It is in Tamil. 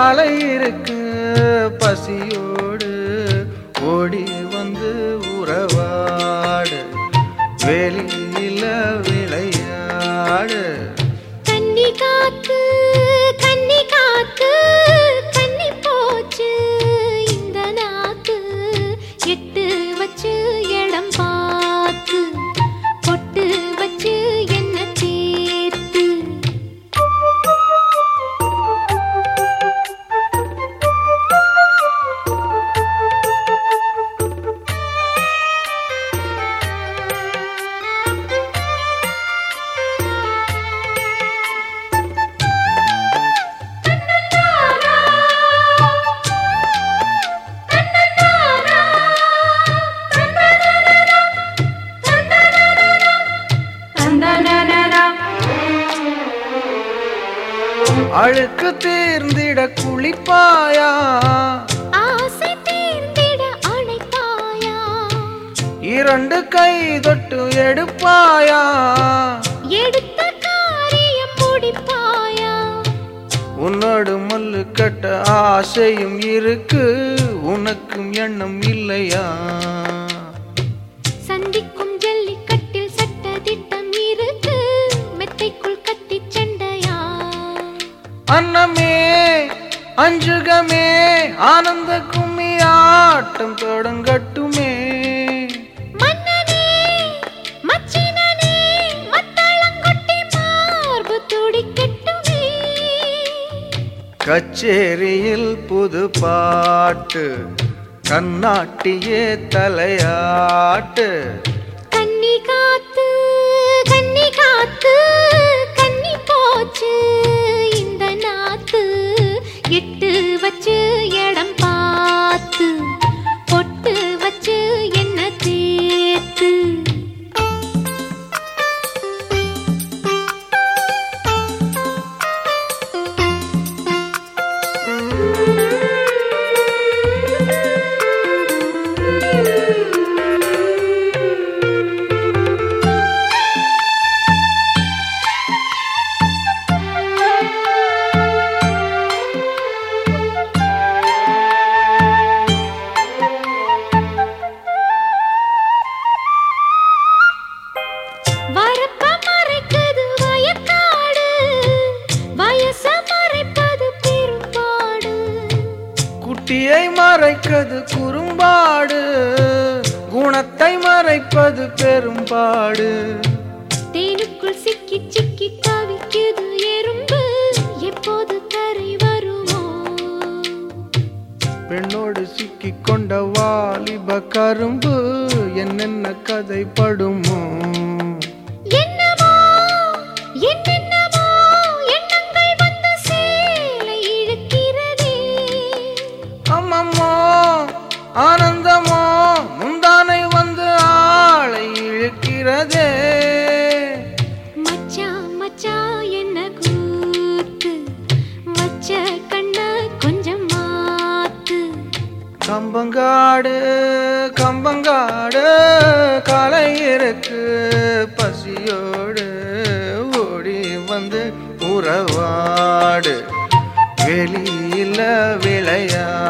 காலை இருக்கு பசியோடு ஓடி வந்து உறவாடு வெளியில விளையாடு கன்னி காத்து கன்னி காத்து கன்னி போச்சு இந்த நாக்கு எட்டு வச்சு இடம் பார்த்து பொட்டு வச்சு என்ன சேர்த்து அழுக்கு தீர்ந்திட குளிப்பாயா ஆசை தீர்ந்திட அழைப்பாயா இரண்டு கை தொட்டு எடுப்பாயா எடுத்த காரியம் முடிப்பாயா உன்னோடு மல்லு கட்ட ஆசையும் இருக்கு உனக்கும் எண்ணம் இல்லையா சந்திக்கும் ஜல்லிக்கட்டில் சட்ட திட்டம் இருக்கு மெத்தைக்குள் கத்தி சண்டையா அன்னமே அஞ்சுகமே ஆனந்த கும்மி ஆட்டம் தொடங்கட்டுமே மன்னனே மச்சினனே மத்தளங்கொட்டி மார்பு துடிக்கட்டுமே கச்சேரியில் புது பாட்டு கண்ணாட்டியே தலையாட்டு கன்னி காத்து கன்னி காத்து கன்னி போச்சு இந்த நாத்து எட்டு வச்சு இடம் பார்த்து பொட்டு வச்சு என்ன தேத்து வரப்ப மறைக்குது வயக்காடு வயச மறைப்பது பெரும்பாடு குட்டியை மறைப்பது குறும்பாடு குணத்தை மறைப்பது பெரும்பாடு தேனுக்குள் சிக்கி சிக்கி தவிக்குது எறும்பு எப்போது கரை வருமோ பெண்ணோடு சிக்கிக் கொண்ட வாலிப கரும்பு என்னென்ன கதைப்படுமோ என்னமோ என்னென்னமோ எண்ணங்கள் வந்து சேலை இழுக்கிறதே அம்மம்மோ ஆனந்தமோ முந்தானை வந்து ஆளை இழுக்கிறதே மச்சான் மச்சான் என்ன கூத்து வச்ச கண்ண கொஞ்சம் மாத்து கம்பங்காடு கம்பங்காடு காலை இருக்கு பசியோடு ஓடி வந்து உறவாடு வெளியில விளையாடு